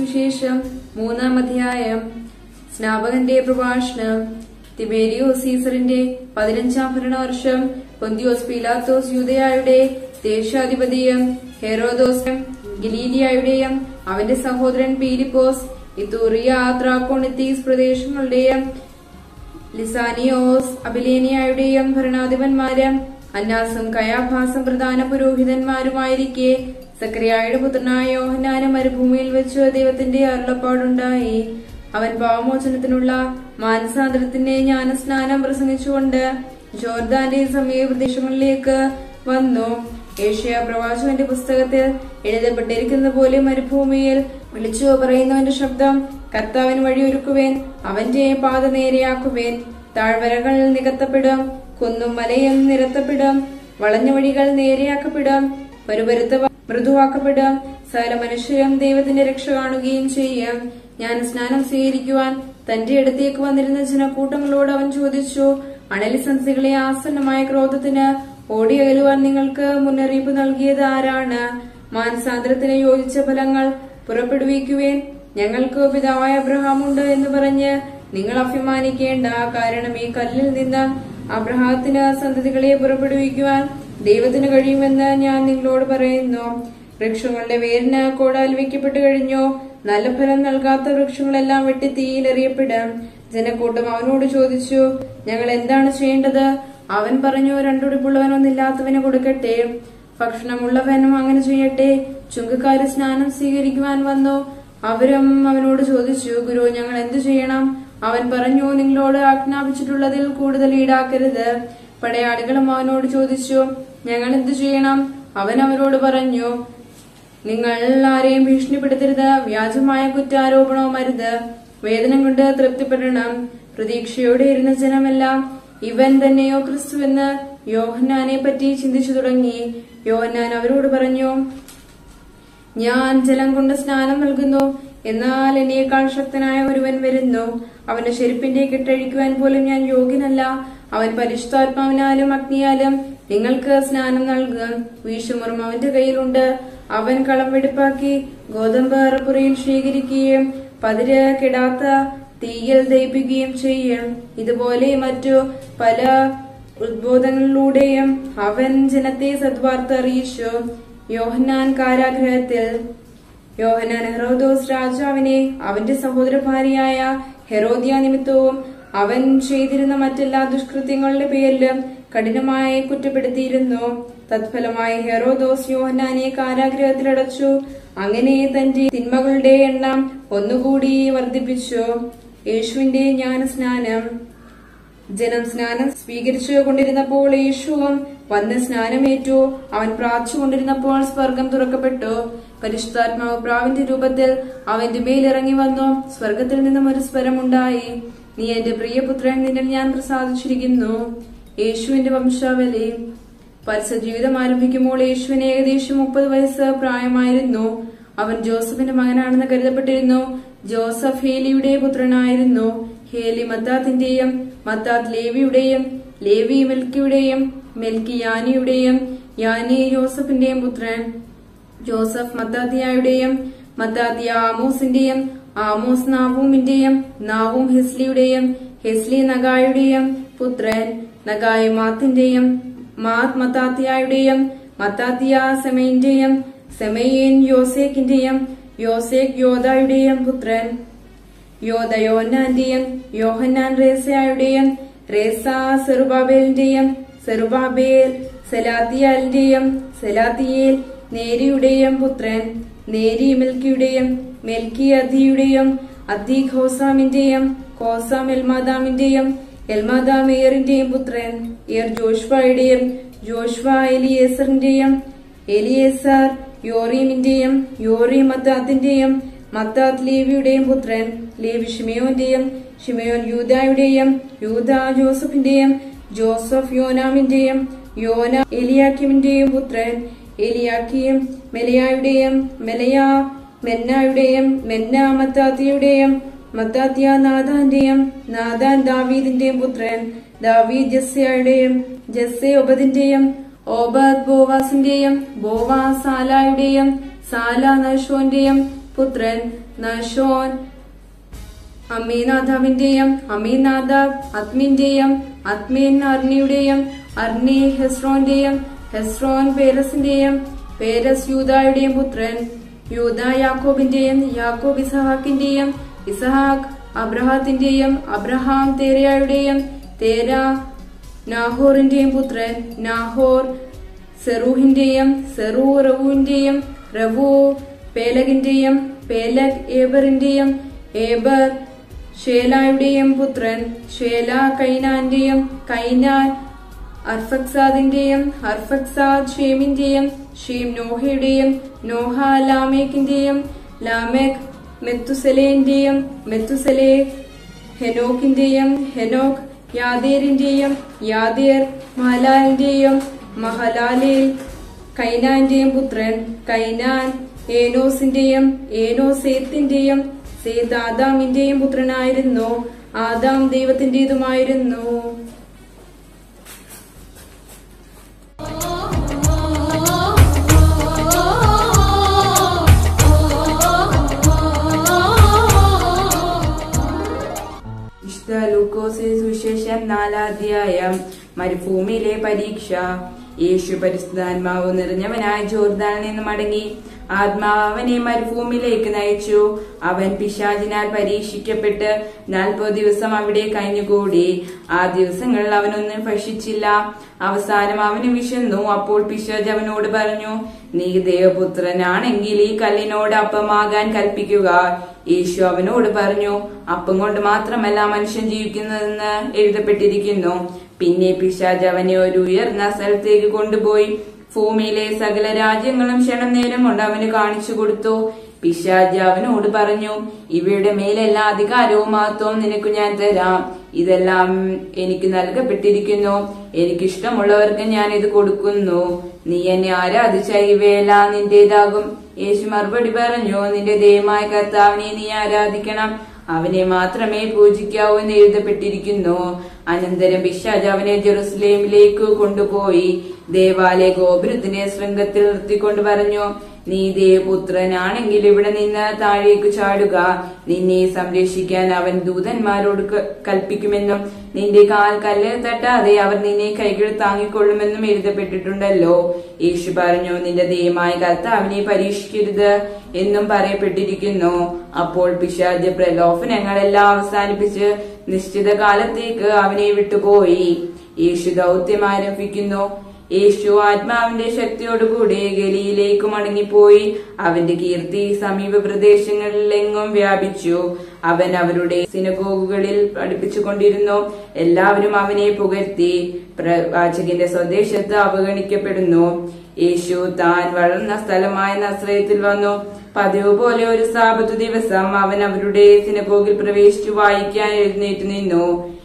സുവിശേഷം മൂന്നാം അധ്യായം സ്നാപകന്റെ പ്രഭാഷണം തിബേരിയോ സീസറിന്റെ പതിനഞ്ചാം ഭരണവർഷം പൊന്തിയോസ് പീലാത്തോസ് യൂതയായുടെ ദേശാധിപതിയും ഹെറോദോസ് ഗലീലിയായുടെയും അവന്റെ സഹോദരൻ പീലിപ്പോസ് ഇത്തൂറിയ ത്രാക്കോണിത്തീസ് പ്രദേശങ്ങളുടെയും ലിസാനിയോസ് അബിലേനിയായുടെയും ഭരണാധിപന്മാരും അന്നാസും കയാഭാസും പ്രധാന പുരോഹിതന്മാരുമായിരിക്കെ സക്രിയായുടെ പുത്രനായ യോഹനാന് മരുഭൂമിയിൽ വെച്ച് ദൈവത്തിന്റെ അരുളപ്പാടുണ്ടായി അവൻ പാവമോചനത്തിനുള്ള മാനസാന്തരത്തിന്റെ ജ്ഞാനസ്നാനം പ്രസംഗിച്ചുകൊണ്ട് ജോർദാന്റെ സമീപ പ്രദേശങ്ങളിലേക്ക് വന്നു ഏഷ്യ പ്രവാചകന്റെ പുസ്തകത്തിൽ എഴുതപ്പെട്ടിരിക്കുന്ന പോലെ മരുഭൂമിയിൽ വിളിച്ചു പറയുന്നവന്റെ ശബ്ദം കർത്താവിന് വഴിയൊരുക്കുവേൻ അവന്റെ പാത നേരെയാക്കുവേൻ താഴ്വരകൾ നികത്തപ്പെടും കുന്നും മലയും നിരത്തപ്പെടും വളഞ്ഞ വഴികൾ നേരെയാക്കപ്പെടും പരുപരുത്ത മൃദുവാക്കപ്പെടും സകല മനുഷ്യരും ദൈവത്തിന്റെ രക്ഷ കാണുകയും ചെയ്യും ഞാൻ സ്നാനം സ്വീകരിക്കുവാൻ തന്റെ അടുത്തേക്ക് വന്നിരുന്ന ജനക്കൂട്ടങ്ങളോട് അവൻ ചോദിച്ചു അണലിസംസികളെ ആസന്നമായ ക്രോധത്തിന് ഓടിയകലുവാൻ നിങ്ങൾക്ക് മുന്നറിയിപ്പ് നൽകിയത് ആരാണ് മാനസാന്തരത്തിന് യോജിച്ച ഫലങ്ങൾ പുറപ്പെടുവിക്കുവേൻ ഞങ്ങൾക്ക് പിതാവായ അബ്രഹാമുണ്ട് എന്ന് പറഞ്ഞ് നിങ്ങൾ അഭിമാനിക്കേണ്ട കാരണം ഈ കല്ലിൽ നിന്ന് അബ്രഹാത്തിന് സന്തതികളെ പുറപ്പെടുവിക്കുവാൻ ദൈവത്തിന് കഴിയുമെന്ന് ഞാൻ നിങ്ങളോട് പറയുന്നു വൃക്ഷങ്ങളുടെ വേരിന് കോടാൽ വെക്കപ്പെട്ടു കഴിഞ്ഞു നല്ല ഫലം നൽകാത്ത വൃക്ഷങ്ങളെല്ലാം വെട്ടി തീയിലെറിയപ്പെടും ജനക്കൂട്ടം അവനോട് ചോദിച്ചു ഞങ്ങൾ എന്താണ് ചെയ്യേണ്ടത് അവൻ പറഞ്ഞു രണ്ടുടുപ്പുള്ളവനൊന്നില്ലാത്തവന് കൊടുക്കട്ടെ ഭക്ഷണമുള്ളവനും അങ്ങനെ ചെയ്യട്ടെ ചുങ്കക്കാര് സ്നാനം സ്വീകരിക്കുവാൻ വന്നു അവരും അവനോട് ചോദിച്ചു ഗുരു ഞങ്ങൾ എന്തു ചെയ്യണം അവൻ പറഞ്ഞു നിങ്ങളോട് ആജ്ഞാപിച്ചിട്ടുള്ളതിൽ കൂടുതൽ ഈടാക്കരുത് പടയാളികളും അവനോട് ചോദിച്ചു ഞങ്ങൾ എന്തു ചെയ്യണം അവൻ അവരോട് പറഞ്ഞു നിങ്ങൾ ആരെയും ഭീഷണിപ്പെടുത്തരുത് വ്യാജമായ കുറ്റാരോപണവും അരുത് വേദനം കൊണ്ട് തൃപ്തിപ്പെടണം പ്രതീക്ഷയോടെ ഇരുന്ന ജനമെല്ലാം ഇവൻ തന്നെയോ ക്രിസ്തുവെന്ന് യോഹന്നാനെ പറ്റി ചിന്തിച്ചു തുടങ്ങി യോഹന്നാൻ അവരോട് പറഞ്ഞു ഞാൻ ജലം കൊണ്ട് സ്നാനം നൽകുന്നു എന്നാൽ എന്നേക്കാൾ ശക്തനായ ഒരുവൻ വരുന്നു അവന്റെ ചെരുപ്പിന്റെ കെട്ടഴിക്കുവാൻ പോലും ഞാൻ യോഗ്യനല്ല അവൻ പരിശുദ്ധാത്മാവിനാലും അഗ്നിയാലും നിങ്ങൾക്ക് സ്നാനം നൽകും വീശുമുറും അവന്റെ കയ്യിലുണ്ട് അവൻ കളം വെടിപ്പാക്കി ഗോതമ്പ് അറപ്പുറയിൽ സ്വീകരിക്കുകയും പതിര് കിടാത്ത തീയിൽ ദയിപ്പിക്കുകയും ചെയ്യും ഇതുപോലെ മറ്റു പല ഉദ്ബോധങ്ങളിലൂടെയും അവൻ ജനത്തെ സദ്വാർത്ത അറിയിച്ചു യോഹന്നാൻ കാരാഗ്രഹത്തിൽ യോഹനാൻ ഹെറോദോസ് രാജാവിനെ അവന്റെ സഹോദര ഭാര്യയായ ഹെറോദിയ നിമിത്തവും അവൻ ചെയ്തിരുന്ന മറ്റെല്ലാ ദുഷ്കൃത്യങ്ങളുടെ പേരിലും കഠിനമായി കുറ്റപ്പെടുത്തിയിരുന്നു തത്ഫലമായി ഹെറോദോസ് യോഹന്നാനെ കാരാഗ്രഹത്തിലടച്ചു അങ്ങനെ തന്റെ തിന്മകളുടെ എണ്ണം ഒന്നുകൂടി വർദ്ധിപ്പിച്ചു യേശുവിന്റെ ജ്ഞാനസ്നാനം ജനം സ്നാനം സ്വീകരിച്ചു കൊണ്ടിരുന്നപ്പോൾ യേശുവും വന്ന് സ്നാനമേറ്റു അവൻ പ്രാർത്ഥിച്ചുകൊണ്ടിരുന്നപ്പോൾ സ്വർഗം തുറക്കപ്പെട്ടു പരിശുദ്ധാത്മാവ് പ്രാവിന്റെ രൂപത്തിൽ അവന്റെ മേലിറങ്ങി വന്നു സ്വർഗത്തിൽ നിന്നും ഒരു സ്വരമുണ്ടായി നീ എന്റെ പ്രിയപുത്രൻ നിന്നിൽ ഞാൻ പ്രസാദിച്ചിരിക്കുന്നു യേശുവിന്റെ വംശാവലി പരസ്യ ജീവിതം ആരംഭിക്കുമ്പോൾ യേശുവിന് ഏകദേശം മുപ്പത് വയസ്സ് പ്രായമായിരുന്നു അവൻ ജോസഫിന്റെ മകനാണെന്ന് കരുതപ്പെട്ടിരുന്നു ജോസഫ് ഹേലിയുടെ പുത്രനായിരുന്നു ഹേലി മത്താത്തിന്റെയും മത്താത്ത് ലേവിയുടെയും ലേവി മെൽക്കിയുടെയും മെൽക്കി യാനിയുടെയും യാനി ജോസഫിന്റെയും പുത്രൻ ജോസഫ് മത്താത്തിയായുടെയും മത്താത്തിയ ആമോസിന്റെയും ആമോസ് നാവൂമിന്റെയും നാവൂം ഹെസ്ലിയുടെയും ഹെസ്ലി നഗായുടെയും പുത്രൻ നഗായ് മാത്തിന്റെയും മാത് മത്താത്തിയായുടെയും മത്താത്തിയ സെമയിന്റെയും സെമയൻ യോസേക്കിന്റെയും യോസേക്ക് യോദായുടെയും പുത്രൻ യോദ യോഹന്നാന്റെയും യോഹന്നാൻ റേസയായുടെയും റേസ സെറുബാബേലിന്റെയും സെറുബാബേൽ സെലാത്തിയാലിന്റെയും സെലാത്തിയേൽ നേരിയുടെയും പുത്രൻ നേരി മെൽക്കിയുടെയും മെൽക്കി അധിയുടെയും അധി ഖോസാമിന്റെയും ഖോസാം എൽമാദാമിന്റെയും എൽമാദാം ഏറിന്റെയും പുത്രൻ ഏർ ജോഷ്വായുടെയും ജോഷ്വ എലിയേസറിന്റെയും എലിയേസർ യോറീമിന്റെയും യോറീം മത്താത്തിന്റെയും മത്താത്ത് ലേവിയുടെയും പുത്രൻ ലേവി ഷിമയോന്റെയും ഷിമയോൻ യൂദായുടെയും യൂദ ജോസഫിന്റെയും ജോസഫ് യോനാമിന്റെയും യോന എലിയാക്കിമിന്റെയും പുത്രൻ എലിയാക്കിയും മെലയായുടെയും മെലയ മെന്നായുടെയും മെന്ന മത്താത്തിയുടെയും മത്താത്തിയ നാഥാന്റെയും നാഥാൻ ദാവീദിന്റെയും പുത്രൻ ദാവീദ് ജസ്സയുടെയും ജസ്സെ ഒബദിന്റെയും ഓബദ് ബോവാസിന്റെയും ബോവാസ് സാലായുടെയും സാല നഷോന്റെയും പുത്രൻ നഷോൻ അമ്മീനാഥാവിന്റെയും അമ്മീനാഥാബ് അത്മിന്റെയും അത്മീൻ അർണിയുടെയും അർണി ഹെസ്രോന്റെയും ഹെസ്രോൻ പേരസിന്റെയും പേരസ് യൂദായുടെയും പുത്രൻ യൂദ യാക്കോബിന്റെയും യാക്കോബ് ഇസഹാക്കിന്റെയും ഇസഹാക്ക് അബ്രഹാത്തിന്റെയും അബ്രഹാം തേരയുടെയും തേര നാഹോറിന്റെയും പുത്രൻ നാഹോർ സെറൂഹിന്റെയും സെറൂ റവുവിന്റെയും റവു പേലഗിന്റെയും പേലഗ് ഏബറിന്റെയും ഏബർ ഷേലായുടെയും പുത്രൻ ഷേല കൈനാന്റെയും കൈനാൻ അർഫക്സാദിന്റെയും അർഫക്സാദ് ഷേമിന്റെയും ഷീം നോഹയുടെയും നോഹ ലാമേക്കിന്റെയും ലാമേക് മെത്തുസലേന്റെയും മെത്തുസലേ ഹെനോക്കിന്റെയും ഹെനോക്ക് യാദേരിന്റെയും യാദേർ മഹലാലിന്റെയും മഹലാലിൽ കൈനാന്റെയും പുത്രൻ കൈനാൻ ഏനോസിന്റെയും ഏനോസേത്തിന്റെയും സേത്ത് ആദാമിന്റെയും പുത്രനായിരുന്നു ആദാം ദൈവത്തിന്റേതുമായിരുന്നു വിശുദ്ധ ലൂക്കോസ് സുവിശേഷം നാലാധ്യായം മരുഭൂമിയിലെ പരീക്ഷ യേശു പരിശുദ്ധാത്മാവ് നിറഞ്ഞവനായ ജോർദാനിൽ നിന്ന് മടങ്ങി ആത്മാവ് അവനെ മരുഭൂമിയിലേക്ക് നയിച്ചു അവൻ പിശാചിനാൽ പരീക്ഷിക്കപ്പെട്ട് നാൽപ്പത് ദിവസം അവിടെ കഴിഞ്ഞുകൂടി ആ ദിവസങ്ങളിൽ അവനൊന്നും ഭക്ഷിച്ചില്ല അവസാനം അവന് വിശന്നു അപ്പോൾ പിശാജ് അവനോട് പറഞ്ഞു നീ ദേവപുത്രനാണെങ്കിൽ ഈ കല്ലിനോട് അപ്പമാകാൻ കൽപ്പിക്കുക യേശു അവനോട് പറഞ്ഞു അപ്പം കൊണ്ട് മാത്രമല്ല മനുഷ്യൻ ജീവിക്കുന്നതെന്ന് എഴുതപ്പെട്ടിരിക്കുന്നു പിന്നെ പിശാജ് അവനെ ഒരു ഉയർന്ന സ്ഥലത്തേക്ക് കൊണ്ടുപോയി ഭൂമിയിലെ സകല രാജ്യങ്ങളും ക്ഷണം നേരം കൊണ്ട് അവന് കാണിച്ചു കൊടുത്തു പിശാജ് അവനോട് പറഞ്ഞു ഇവയുടെ മേലെല്ലാ അധികാരവും മഹത്വവും നിനക്ക് ഞാൻ തരാം ഇതെല്ലാം എനിക്ക് നൽകപ്പെട്ടിരിക്കുന്നു എനിക്കിഷ്ടമുള്ളവർക്ക് ഞാൻ ഇത് കൊടുക്കുന്നു നീ എന്നെ ആരാധിച്ച ഇവയെല്ലാം നിന്റേതാകും യേശു മറുപടി പറഞ്ഞു നിന്റെ ദൈവമായ കർത്താവിനെ നീ ആരാധിക്കണം അവനെ മാത്രമേ പൂജിക്കാവൂ എന്ന് എഴുതപ്പെട്ടിരിക്കുന്നു അനന്തരം പിശാജ് അവനെ ജെറുസലേമിലേക്ക് കൊണ്ടുപോയി ദേവാലയ ഗോപുരത്തിനെ ശൃംഗത്തിൽ നിർത്തിക്കൊണ്ട് പറഞ്ഞു നീ ദേവപുത്രനാണെങ്കിൽ ഇവിടെ നിന്ന് താഴേക്ക് ചാടുക നിന്നെ സംരക്ഷിക്കാൻ അവൻ ദൂതന്മാരോട് ക- കൽപ്പിക്കുമെന്നും നിന്റെ കാൽ കല്ല് തട്ടാതെ അവർ നിന്നെ കൈകൾ താങ്ങിക്കൊള്ളുമെന്നും എഴുതപ്പെട്ടിട്ടുണ്ടല്ലോ യേശു പറഞ്ഞു നിന്റെ ദൈവമായ കർത്താവിനെ പരീക്ഷിക്കരുത് എന്നും പറയപ്പെട്ടിരിക്കുന്നു അപ്പോൾ പിശാജ് പ്രലോഭനങ്ങളെല്ലാം അവസാനിപ്പിച്ച് നിശ്ചിത കാലത്തേക്ക് അവനെ വിട്ടുപോയി യേശു ദൗത്യം ആരംഭിക്കുന്നു യേശു ആത്മാവിന്റെ ശക്തിയോടുകൂടി ഗലിയിലേക്ക് മടങ്ങിപ്പോയി അവന്റെ കീർത്തി സമീപ പ്രദേശങ്ങളിലെങ്ങും വ്യാപിച്ചു അവൻ അവരുടെ സിനഗോഗുകളിൽ പഠിപ്പിച്ചുകൊണ്ടിരുന്നു എല്ലാവരും അവനെ പുകഴ്ത്തി പ്രവാചകന്റെ സ്വദേശത്ത് അവഗണിക്കപ്പെടുന്നു യേശു താൻ വളർന്ന സ്ഥലമായ നസ്രയത്തിൽ വന്നു പതിവ് പോലെ ഒരു സാപത്തു ദിവസം അവൻ അവരുടെ സിനഗോഗിൽ പ്രവേശിച്ചു വായിക്കാൻ എഴുന്നേറ്റ് നിന്നു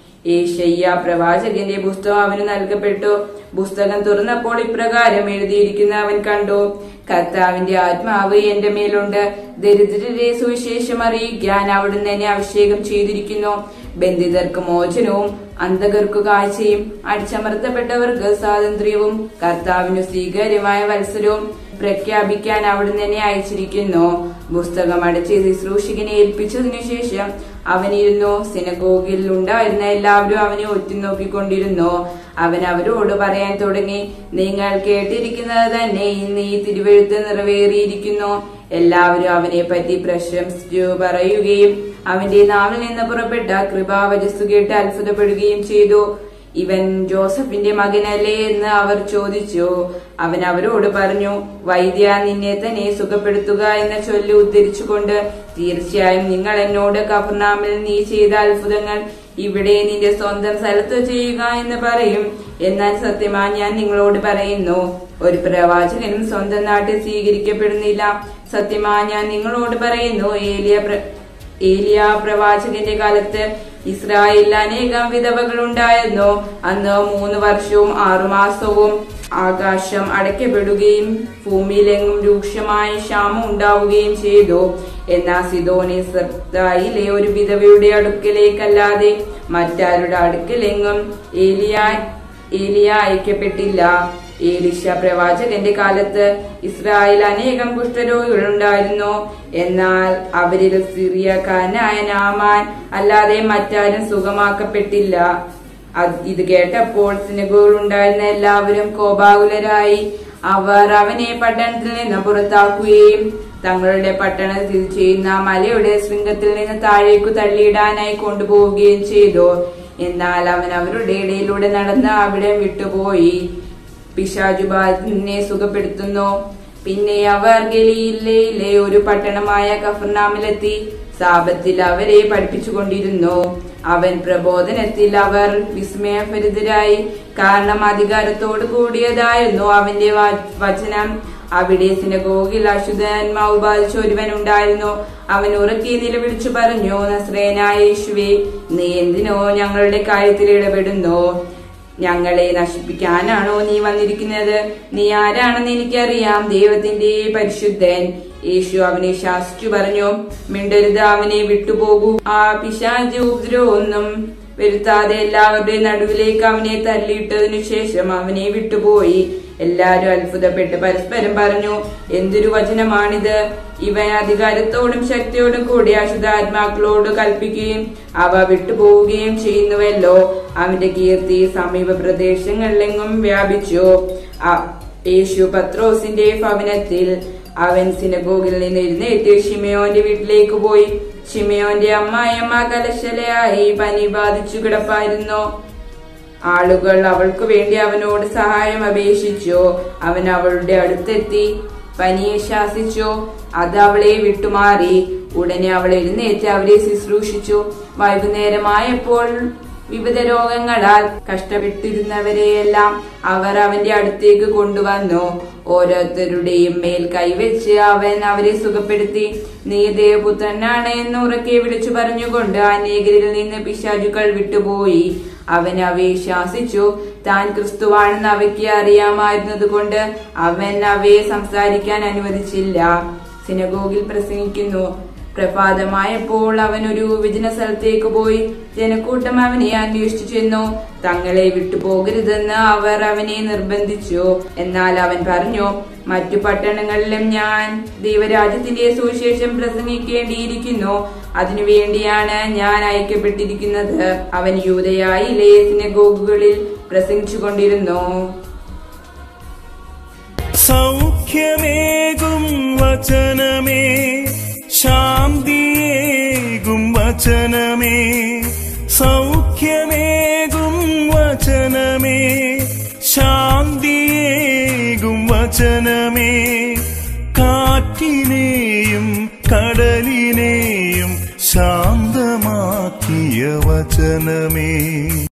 ഏഷയ്യ പ്രവാചകന്റെ പുസ്തകം അവന് നൽകപ്പെട്ടു പുസ്തകം തുറന്നപ്പോൾ ഇപ്രകാരം എഴുതിയിരിക്കുന്ന അവൻ കണ്ടു കർത്താവിന്റെ ആത്മാവ് എന്റെ മേലുണ്ട് ദരിദ്രരെ സുവിശേഷം അറിയിക്കാൻ അവിടുന്ന് എന്നെ അഭിഷേകം ചെയ്തിരിക്കുന്നു ബന്ധിതർക്ക് മോചനവും അന്ധകർക്ക് കാഴ്ചയും അടിച്ചമർത്തപ്പെട്ടവർക്ക് സ്വാതന്ത്ര്യവും കർത്താവിന് സ്വീകാര്യമായ വത്സരവും പ്രഖ്യാപിക്കാൻ അവിടുന്ന് എന്നെ അയച്ചിരിക്കുന്നു പുസ്തകം അടച്ച് ശുശ്രൂഷികനെ ഏൽപ്പിച്ചതിനു ശേഷം അവനിരുന്നു സിനഗോഗിൽ ഉണ്ടായിരുന്ന എല്ലാവരും അവനെ ഒറ്റുനോക്കിക്കൊണ്ടിരുന്നു അവൻ അവരോട് പറയാൻ തുടങ്ങി നിങ്ങൾ കേട്ടിരിക്കുന്നത് തന്നെ ഇന്ന് ഈ തിരുവെഴുത്ത് നിറവേറിയിരിക്കുന്നു എല്ലാവരും അവനെ പറ്റി പ്രശംസിച്ചു പറയുകയും അവന്റെ നാവിൽ നിന്ന് പുറപ്പെട്ട കൃപാവചസ്തു കേട്ട് അത്ഭുതപ്പെടുകയും ചെയ്തു ഇവൻ ജോസഫിന്റെ മകനല്ലേ എന്ന് അവർ ചോദിച്ചു അവൻ അവരോട് പറഞ്ഞു വൈദ്യ നിന്നെ തന്നെ സുഖപ്പെടുത്തുക എന്ന ചൊല്ലി ഉദ്ധരിച്ചുകൊണ്ട് തീർച്ചയായും നിങ്ങൾ എന്നോട് കഫർനാമിൽ നീ ചെയ്ത അത്ഭുതങ്ങൾ ഇവിടെ നിന്റെ സ്വന്തം സ്ഥലത്ത് ചെയ്യുക എന്ന് പറയും എന്നാൽ സത്യമാ ഞാൻ നിങ്ങളോട് പറയുന്നു ഒരു പ്രവാചകനും സ്വന്തം നാട്ടിൽ സ്വീകരിക്കപ്പെടുന്നില്ല സത്യമാ ഞാൻ നിങ്ങളോട് പറയുന്നു ഏലിയ പ്ര- ഏലിയ പ്രവാചകന്റെ കാലത്ത് ഇസ്രായേലിൽ അനേകം വിധവകൾ ഉണ്ടായിരുന്നു അന്ന് മൂന്ന് വർഷവും ആറുമാസവും ആകാശം അടയ്ക്കപ്പെടുകയും ഭൂമിയിലെങ്ങും രൂക്ഷമായ ക്ഷാമം ഉണ്ടാവുകയും ചെയ്തു എന്നാൽ സിദോനി സർത്തായിലെ ഒരു വിധവയുടെ അടുക്കലേക്കല്ലാതെ മറ്റാരുടെ അടുക്കലെങ്ങും ഏലിയ ഏലിയ അയക്കപ്പെട്ടില്ല ഏലിശ പ്രവാചകന്റെ കാലത്ത് ഇസ്രായേൽ അനേകം കുഷ്ഠരോഗികളുണ്ടായിരുന്നു എന്നാൽ അവരിൽ സിറിയക്കാരനായ നാമാൻ അല്ലാതെ മറ്റാരും സുഖമാക്കപ്പെട്ടില്ല അത് ഇത് കേട്ടപ്പോൾ സിനഗോൾ ഉണ്ടായിരുന്ന എല്ലാവരും കോപാകുലരായി അവർ അവനെ പട്ടണത്തിൽ നിന്ന് പുറത്താക്കുകയും തങ്ങളുടെ പട്ടണം സ്ഥിതി ചെയ്യുന്ന മലയുടെ ശൃംഗത്തിൽ നിന്ന് താഴേക്കു തള്ളിയിടാനായി കൊണ്ടുപോവുകയും ചെയ്തു എന്നാൽ അവൻ അവരുടെ ഇടയിലൂടെ നടന്ന് അവിടെ വിട്ടുപോയി പിശാചുബാദിനെ സുഖപ്പെടുത്തുന്നു പിന്നെ അവർ ഗലീലയിലെ ഒരു പട്ടണമായ കഫർനാമിലെത്തി സാപത്തിൽ അവരെ പഠിപ്പിച്ചുകൊണ്ടിരുന്നു അവൻ പ്രബോധനത്തിൽ അവർ വിസ്മയഭരിതരായി കാരണം അധികാരത്തോട് കൂടിയതായിരുന്നു അവന്റെ വ- വചനം അവിടെ സിനഗോഗിൽ അശുദ്ധന്മാവ് ബാധിച്ച ഒരുവൻ ഉണ്ടായിരുന്നു അവൻ ഉറക്കി നിലവിളിച്ചു പറഞ്ഞു നസ്രേനായ യേശുവേ നീ എന്തിനോ ഞങ്ങളുടെ കാര്യത്തിൽ ഇടപെടുന്നു ഞങ്ങളെ നശിപ്പിക്കാനാണോ നീ വന്നിരിക്കുന്നത് നീ ആരാണെന്ന് എനിക്കറിയാം ദൈവത്തിന്റെ പരിശുദ്ധൻ യേശു അവനെ ശാസിച്ചു പറഞ്ഞു മിണ്ടരുത് അവനെ വിട്ടുപോകൂ ആ പിശാച് ഉപദ്രവമൊന്നും വരുത്താതെ എല്ലാവരുടെയും നടുവിലേക്ക് അവനെ തല്ലിയിട്ടതിനു ശേഷം അവനെ വിട്ടുപോയി എല്ലാരും അത്ഭുതപ്പെട്ട് പരസ്പരം പറഞ്ഞു എന്തൊരു വചനമാണിത് ഇവൻ അധികാരത്തോടും ശക്തിയോടും കൂടി അശുദ്ധാത്മാക്കളോട് കൽപ്പിക്കുകയും അവ വിട്ടുപോവുകയും ചെയ്യുന്നുവല്ലോ അവന്റെ കീർത്തി സമീപ പ്രദേശങ്ങളിലെങ്ങും വ്യാപിച്ചു ആ- യേശു പത്രോസിന്റെ ഭവനത്തിൽ അവൻ സിനഗോഗിൽ നിന്ന് എഴുന്നേറ്റ് ഷിമയോന്റെ വീട്ടിലേക്ക് പോയി ഷിമയോന്റെ അമ്മായിയമ്മ കലശലയായി പനി ബാധിച്ചു കിടപ്പായിരുന്നു ആളുകൾ അവൾക്ക് വേണ്ടി അവനോട് സഹായം അപേക്ഷിച്ചു അവൻ അവളുടെ അടുത്തെത്തി പനിയെ ശാസിച്ചു അത് അവളെ വിട്ടുമാറി ഉടനെ അവൾ എഴുന്നേറ്റ് അവരെ ശുശ്രൂഷിച്ചു വൈകുന്നേരമായപ്പോൾ വിവിധ രോഗങ്ങളാൽ കഷ്ടപ്പെട്ടിരുന്നവരെയെല്ലാം അവർ അവന്റെ അടുത്തേക്ക് കൊണ്ടുവന്നു ഓരോരുത്തരുടെയും മേൽ കൈവച്ച് അവൻ അവരെ സുഖപ്പെടുത്തി നീ ദേവപുത്രനാണ് എന്ന് ഉറക്കെ വിളിച്ചു പറഞ്ഞുകൊണ്ട് അനേകരിൽ നിന്ന് പിശാചുക്കൾ വിട്ടുപോയി അവൻ അവയെ ശാസിച്ചു താൻ ക്രിസ്തുവാണെന്ന് അവയ്ക്ക് അറിയാമായിരുന്നത് കൊണ്ട് അവൻ അവയെ സംസാരിക്കാൻ അനുവദിച്ചില്ല സിനഗോഗിൽ പ്രസംഗിക്കുന്നു പ്രഭാതമായപ്പോൾ അവൻ ഒരു വിജന സ്ഥലത്തേക്ക് പോയി ജനക്കൂട്ടം അവനെ അന്വേഷിച്ചു ചെന്നു തങ്ങളെ വിട്ടുപോകരുതെന്ന് അവർ അവനെ നിർബന്ധിച്ചു എന്നാൽ അവൻ പറഞ്ഞു മറ്റു പട്ടണങ്ങളിലും ഞാൻ ദൈവരാജ്യത്തിന്റെ സുവിശേഷം പ്രസംഗിക്കേണ്ടിയിരിക്കുന്നു അതിനുവേണ്ടിയാണ് ഞാൻ അയക്കപ്പെട്ടിരിക്കുന്നത് അവൻ യൂതയായിലെ സിനഗോഗുകളിൽ പ്രസംഗിച്ചുകൊണ്ടിരുന്നു സൗഖ്യമേകും വചനമേ ശാന്തിയേകും വചനമേ സൗഖ്യമേകും വചനമേ ശാന്തിയേകും വചനമേ കാറ്റിനെയും കടലിനെയും ശാന്തമാക്കിയ വചനമേ